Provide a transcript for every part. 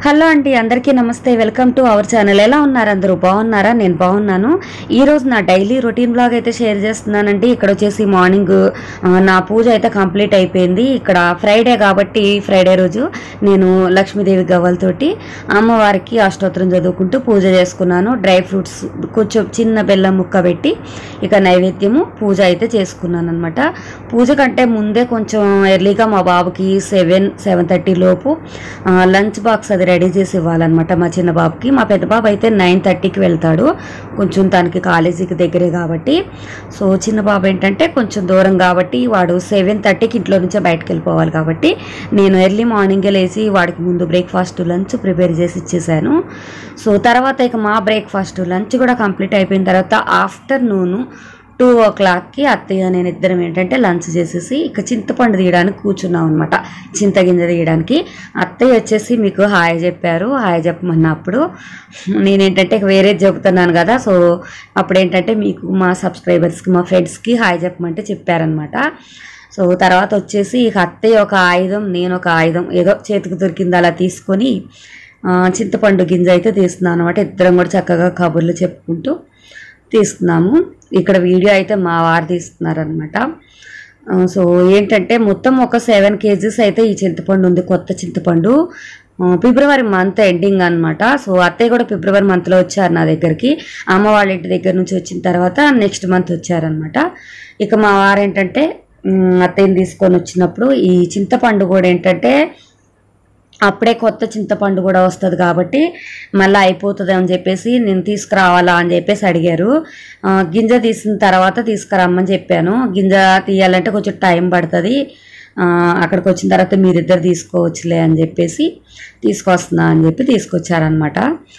hello అండి అందరికీ నమస్తే వెల్కమ్ టు అవర్ ఛానల్ ఎలా ఉన్నారు అందరూ బాగున్నారా నేను బాగున్నాను ఈ రోజు నా డైలీ రొటీన్ బ్లాగ్ అయితే షేర్ చేస్తున్నానండి ఇక్కడ వచ్చేసి మార్నింగ్ ఆ, నా పూజ అయితే కంప్లీట్ అయిపోయింది ఇక్కడ ఫ్రైడే కాబట్టి ఫ్రైడే రోజు నేను లక్ష్మీదేవి గవ్వలతోటి అమ్మవారికి అష్టోత్తరం చదువుకుంటూ పూజ చేసుకున్నాను డ్రై ఫ్రూట్స్ కొంచెం చిన్న బెల్లం ముక్క పెట్టి ఇక నైవేద్యము పూజ అయితే చేసుకున్నాను అనమాట పూజ కంటే ముందే కొంచెం ఎర్లీగా మా బాబుకి సెవెన్ సెవెన్ థర్టీ లోపు ఆ, లంచ్ బాక్స్ అది రెడీ చేసి ఇవ్వాలన్నమాట మా చిన్న బాబుకి మా పెద్ద బాబు అయితే నైన్ థర్టీకి వెళ్తాడు కొంచెం తనకి కాలేజీకి దగ్గరే కాబట్టి సో చిన్న బాబు ఏంటంటే కొంచెం దూరం కాబట్టి వాడు సెవెన్ థర్టీకి ఇంట్లో నుంచే బయటకు వెళ్ళిపోవాలి కాబట్టి నేను ఎర్లీ మార్నింగే లేచి వాడికి ముందు బ్రేక్ఫాస్ట్ లంచ్ ప్రిపేర్ చేసి ఇచ్చేసాను సో తర్వాత ఇక మా బ్రేక్ఫాస్ట్ లంచ్ కూడా కంప్లీట్ అయిపోయిన తర్వాత ఆఫ్టర్నూను టూ ఓ క్లాక్కి అత్తయ్య నేను ఇద్దరం ఏంటంటే లంచ్ చేసేసి ఇక చింతపండు తీయడానికి కూర్చున్నాం అనమాట చింతగింజ తీయడానికి అత్తయ్య వచ్చేసి మీకు హాయ్ చెప్పారు హాయ్ చెప్పమన్నప్పుడు నేనేంటంటే ఇక వేరే చెబుతున్నాను కదా సో అప్పుడు ఏంటంటే మీకు మా సబ్స్క్రైబర్స్కి మా ఫ్రెండ్స్కి హాయ్ చెప్పమంటే చెప్పారనమాట సో తర్వాత వచ్చేసి ఇక అత్తయ్య ఒక ఆయుధం నేను ఒక ఆయుధం ఏదో చేతికి దొరికింది అలా తీసుకొని ఆ, చింతపండు గింజ అయితే తీస్తున్నాను అనమాట ఇద్దరం కూడా చక్కగా కబుర్లు చెప్పుకుంటూ తీస్తున్నాము ఇక్కడ వీడియో అయితే మా వారు తీస్తున్నారనమాట సో ఏంటంటే మొత్తం ఒక సెవెన్ కేజీస్ అయితే ఈ చింతపండు ఉంది కొత్త చింతపండు ఆ, ఫిబ్రవరి మంత్ ఎండింగ్ అన్నమాట సో అత్తయ్య కూడా ఫిబ్రవరి మంత్లో వచ్చారు నా దగ్గరికి అమ్మ వాళ్ళ ఇంటి దగ్గర నుంచి వచ్చిన తర్వాత నెక్స్ట్ మంత్ వచ్చారనమాట ఇక మా వారు ఏంటంటే ఉమ్, అత్తయ్యని తీసుకొని వచ్చినప్పుడు ఈ చింతపండు కూడా ఏంటంటే అప్పుడే కొత్త చింతపండు కూడా వస్తుంది కాబట్టి మళ్ళీ అయిపోతుంది అని చెప్పేసి నేను తీసుకురావాలా అని చెప్పేసి అడిగారు ఆ, గింజ తీసిన తర్వాత తీసుకురమ్మని చెప్పాను గింజ తీయాలంటే కొంచెం టైం పడుతుంది ఆ, అక్కడికి వచ్చిన తర్వాత మీరిద్దరు తీసుకోవచ్చులే అని చెప్పేసి తీసుకొస్తున్నా అని చెప్పి తీసుకొచ్చారనమాట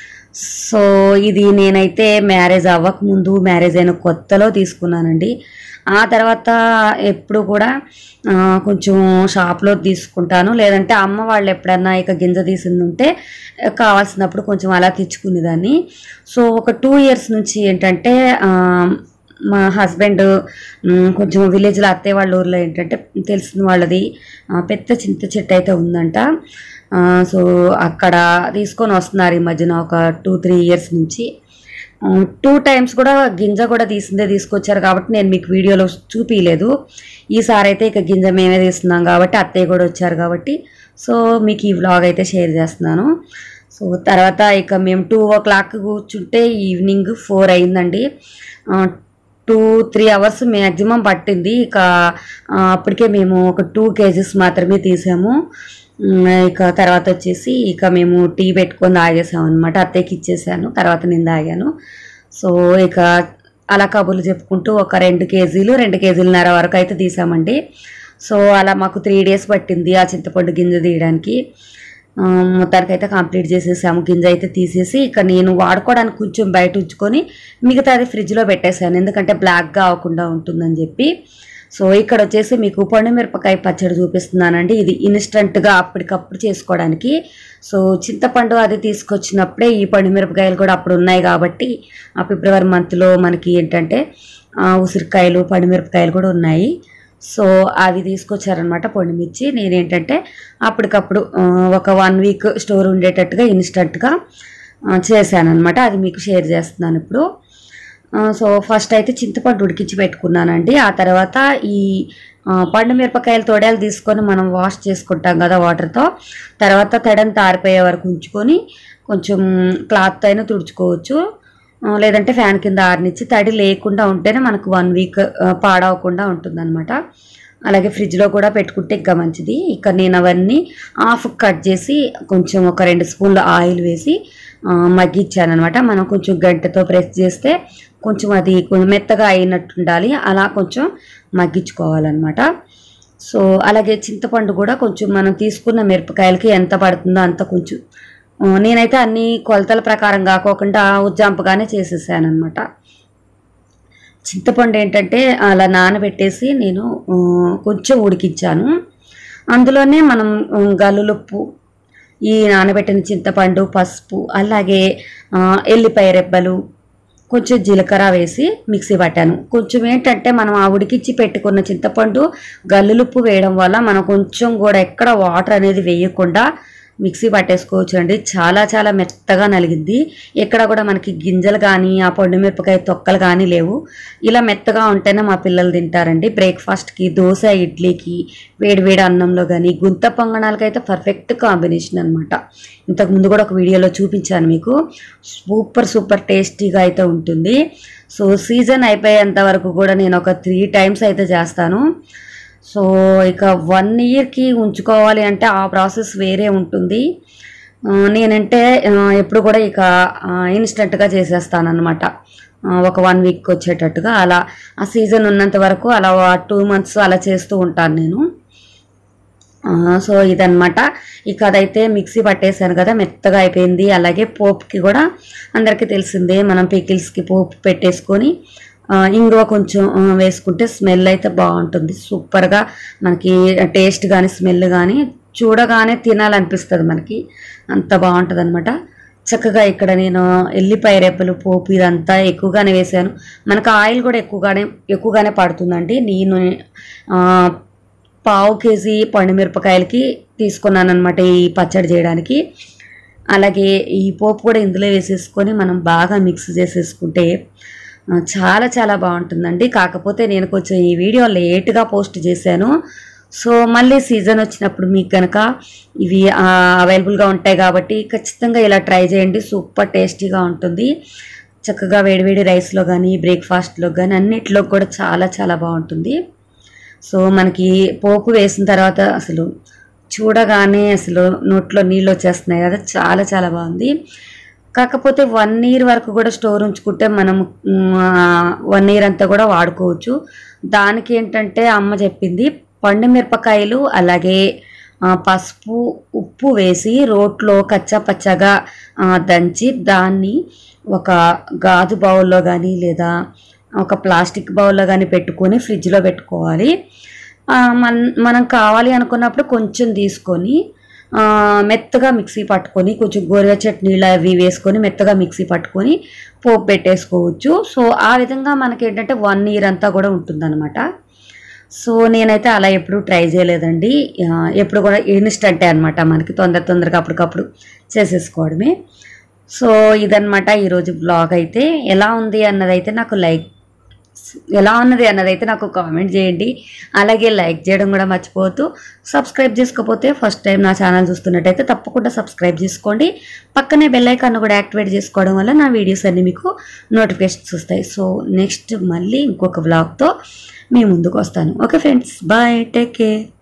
సో ఇది నేనైతే మ్యారేజ్ అవ్వకముందు మ్యారేజ్ అయిన కొత్తలో తీసుకున్నానండి ఆ తర్వాత ఎప్పుడు కూడా ఆ, కొంచెం షాప్లో తీసుకుంటాను లేదంటే అమ్మ వాళ్ళు ఎప్పుడన్నా ఇక గింజ తీసింది ఉంటే కావాల్సినప్పుడు కొంచెం అలా తెచ్చుకునేదాన్ని సో ఒక టూ ఇయర్స్ నుంచి ఏంటంటే ఆ, మా హస్బెండ్ మ్, కొంచెం విలేజ్లో అత్తయ్య వాళ్ళ ఊర్లో ఏంటంటే తెలిసిన వాళ్ళది ఆ, పెద్ద చింత చెట్టు అయితే ఉందంట ఆ, సో అక్కడ తీసుకొని వస్తున్నారు ఈ మధ్యన ఒక టూ త్రీ ఇయర్స్ నుంచి టూ టైమ్స్ కూడా గింజ కూడా తీసిందే తీసుకొచ్చారు కాబట్టి నేను మీకు వీడియోలో చూపించలేదు ఈసారి అయితే ఇక గింజ మేమే తీస్తున్నాం కాబట్టి అత్తయ్య కూడా వచ్చారు కాబట్టి సో మీకు ఈ వ్లాగ్ అయితే షేర్ చేస్తున్నాను సో తర్వాత ఇక మేము టూ ఓ క్లాక్ కూర్చుంటే ఈవినింగ్ ఫోర్ అయిందండి టూ త్రీ అవర్స్ మ్యాక్సిమం పట్టింది ఇక ఆ, అప్పటికే మేము ఒక టూ కేజీస్ మాత్రమే తీసాము ఉమ్, ఇక తర్వాత వచ్చేసి ఇక మేము టీ పెట్టుకొని తాగేసాం అనమాట అత్తయ్యకి ఇచ్చేసాను తర్వాత నేను తాగాను సో ఇక అలా కబుర్లు చెప్పుకుంటూ ఒక రెండు కేజీలు రెండు కేజీలన్నర వరకు అయితే తీసామండి సో అలా మాకు త్రీ డేస్ పట్టింది ఆ చింతపండు గింజ తీయడానికి ఆ, మొత్తానికైతే కంప్లీట్ చేసేసాము గింజ అయితే తీసేసి ఇక నేను వాడుకోవడానికి కొంచెం బయట ఉంచుకొని మిగతాది ఫ్రిడ్జ్లో పెట్టేశాను ఎందుకంటే బ్లాక్గా అవ్వకుండా ఉంటుందని చెప్పి సో ఇక్కడ వచ్చేసి మీకు పండు మిరపకాయ పచ్చడి చూపిస్తున్నానండి ఇది ఇన్స్టంట్గా అప్పటికప్పుడు చేసుకోవడానికి సో చింతపండు అది తీసుకొచ్చినప్పుడే ఈ పండు మిరపకాయలు కూడా అప్పుడు ఉన్నాయి కాబట్టి ఆ ఫిబ్రవరి మంత్లో మనకి ఏంటంటే ఆ, ఉసిరికాయలు పండు మిరపకాయలు కూడా ఉన్నాయి సో అవి తీసుకొచ్చారనమాట పొడిమిర్చి నేనేంటంటే అప్పటికప్పుడు ఆ, ఒక వన్ వీక్ స్టోర్ ఉండేటట్టుగా ఇన్స్టంట్గా చేశానమాట అది మీకు షేర్ చేస్తున్నాను ఇప్పుడు ఆ, సో ఫస్ట్ అయితే చింతపండు ఉడికించి పెట్టుకున్నానండి ఆ తర్వాత ఈ ఆ, పండు మిరపకాయల తొడలు తీసుకొని మనం వాష్ చేసుకుంటాం కదా వాటర్తో తర్వాత తడంతా ఆరిపోయే వరకు ఉంచుకొని కొంచెం క్లాత్ అయినా తుడుచుకోవచ్చు ఆ, లేదంటే ఫ్యాన్ కింద ఆరనిచ్చి తడి లేకుండా ఉంటేనే మనకు వన్ వీక్ పాడవకుండా ఉంటుందన్నమాట అలాగే ఫ్రిడ్జ్లో కూడా పెట్టుకుంటే ఇంకా మంచిది ఇక నేను అవన్నీ హాఫ్ కట్ చేసి కొంచెం ఒక రెండు స్పూన్ల ఆయిల్ వేసి ఆ, మగ్గిచ్చానమాట మనం కొంచెం గంటతో ప్రెస్ చేస్తే కొంచెం అది కొంచెం మెత్తగా అయినట్టు ఉండాలి అలా కొంచెం మగ్గించుకోవాలన్నమాట సో అలాగే చింతపండు కూడా కొంచెం మనం తీసుకున్న మిరపకాయలకి ఎంత పడుతుందో అంత కొంచెం ఆ, నేనైతే అన్ని కొలతల ప్రకారం కాకోకుండా ఉజ్జాంపుగానే చేసేసాను అనమాట చింతపండు ఏంటంటే అలా నానబెట్టేసి నేను ఆ, కొంచెం ఉడికించాను అందులోనే మనం ఆ, గల్లులుప్పు ఈ నానబెట్టిన చింతపండు పసుపు అలాగే ఆ, ఎల్లిపాయ రెబ్బలు కొంచెం జీలకర్ర వేసి మిక్సీ పట్టాను కొంచెం ఏంటంటే మనం ఆ ఉడికిచ్చి పెట్టుకున్న చింతపండు గల్లులుప్పు వేయడం వల్ల మనం కొంచెం కూడా ఎక్కడ వాటర్ అనేది వేయకుండా మిక్సీ పట్టేసుకోవచ్చు అండి చాలా చాలా మెత్తగా నలిగింది ఎక్కడ కూడా మనకి గింజలు కానీ ఆ పొండు మిరపకాయ తొక్కలు కానీ లేవు ఇలా మెత్తగా ఉంటేనే మా పిల్లలు తింటారండి బ్రేక్ఫాస్ట్కి దోశ ఇడ్లీకి వేడి వేడి అన్నంలో కానీ గుంత పొంగనాలకి అయితే పర్ఫెక్ట్ కాంబినేషన్ అనమాట ఇంతకు ముందు కూడా ఒక వీడియోలో చూపించాను మీకు సూపర్ సూపర్ టేస్టీగా అయితే ఉంటుంది సో సీజన్ అయిపోయేంత వరకు కూడా నేను ఒక త్రీ టైమ్స్ అయితే చేస్తాను సో ఇక వన్ ఇయర్కి ఉంచుకోవాలి అంటే ఆ ప్రాసెస్ వేరే ఉంటుంది ఆ, నేనంటే ఆ, ఎప్పుడు కూడా ఇక ఇన్స్టెంట్గా చేసేస్తాను అనమాట ఒక వన్ వీక్ వచ్చేటట్టుగా అలా ఆ సీజన్ ఉన్నంత వరకు అలా టూ మంత్స్ అలా చేస్తూ ఉంటాను నేను ఆ, సో ఇదనమాట ఇక అదైతే మిక్సీ పట్టేశాను కదా మెత్తగా అయిపోయింది అలాగే పోపుకి కూడా అందరికీ తెలిసిందే మనం పికిల్స్కి పోపు పెట్టేసుకొని ఆ, ఇంగువ కొంచెం ఆ, వేసుకుంటే స్మెల్ అయితే బాగుంటుంది సూపర్గా మనకి టేస్ట్ కానీ స్మెల్ కానీ చూడగానే తినాలనిపిస్తుంది మనకి అంత బాగుంటుంది అనమాట చక్కగా ఇక్కడ నేను ఎల్లిపాయ రేపలు పోపు ఇదంతా ఎక్కువగానే వేసాను మనకు ఆయిల్ కూడా ఎక్కువగానే ఎక్కువగానే పడుతుందండి నేను ఆ, పావు కేజీ పండుమిరపకాయలకి తీసుకున్నాను అనమాట ఈ పచ్చడి చేయడానికి అలాగే ఈ పోపు కూడా ఇందులో వేసేసుకొని మనం బాగా మిక్స్ చేసేసుకుంటే ఆ, చాలా చాలా బాగుంటుందండి కాకపోతే నేను కొంచెం ఈ వీడియో లేట్గా పోస్ట్ చేశాను సో మళ్ళీ సీజన్ వచ్చినప్పుడు మీకు కనుక ఇవి అవైలబుల్గా ఉంటాయి కాబట్టి ఖచ్చితంగా ఇలా ట్రై చేయండి సూపర్ టేస్టీగా ఉంటుంది చక్కగా వేడివేడి రైస్లో కానీ బ్రేక్ఫాస్ట్లో కానీ అన్నిట్లో కూడా చాలా చాలా బాగుంటుంది సో మనకి పోపు వేసిన తర్వాత అసలు చూడగానే అసలు నోట్లో నీళ్ళు వచ్చేస్తున్నాయి కదా చాలా చాలా బాగుంది కాకపోతే వన్ ఇయర్ వరకు కూడా స్టోర్ ఉంచుకుంటే మనం వన్ ఇయర్ అంతా కూడా వాడుకోవచ్చు దానికి ఏంటంటే అమ్మ చెప్పింది పండు మిరపకాయలు అలాగే ఆ, పసుపు ఉప్పు వేసి రోట్లో కచ్చా పచ్చగా ఆ, దంచి దాన్ని ఒక గాజు బౌల్లో కానీ లేదా ఒక ప్లాస్టిక్ బౌల్లో కానీ పెట్టుకొని ఫ్రిడ్జ్లో పెట్టుకోవాలి ఆ, మన మనం కావాలి అనుకున్నప్పుడు కొంచెం తీసుకొని ఆ, మెత్తగా మిక్సీ పట్టుకొని కొంచెం గోరువెచ్చటి నీళ్ళు అవి వేసుకొని మెత్తగా మిక్సీ పట్టుకొని పోపు పెట్టేసుకోవచ్చు సో ఆ విధంగా మనకి ఏంటంటే వన్ ఇయర్ అంతా కూడా ఉంటుందన్నమాట సో నేనైతే అలా ఎప్పుడు ట్రై చేయలేదండి ఆ, ఎప్పుడు కూడా ఇన్స్టంటే అనమాట మనకి తొందర తొందరగా అప్పటికప్పుడు చేసేసుకోవడమే సో ఇదనమాట ఈరోజు బ్లాగ్ అయితే ఎలా ఉంది అన్నదైతే నాకు లైక్ ఎలా ఉన్నది అన్నదైతే నాకు కామెంట్ చేయండి అలాగే లైక్ చేయడం కూడా మర్చిపోవద్దు సబ్స్క్రైబ్ చేసుకోకపోతే ఫస్ట్ టైం నా ఛానల్ చూస్తున్నట్టయితే తప్పకుండా సబ్స్క్రైబ్ చేసుకోండి పక్కనే బెల్ ఐకాన్ కూడా యాక్టివేట్ చేసుకోవడం వల్ల నా వీడియోస్ అన్ని మీకు నోటిఫికేషన్స్ వస్తాయి సో నెక్స్ట్ మళ్ళీ ఇంకొక వ్లాగ్తో మీ ముందుకు వస్తాను okay friends bye take care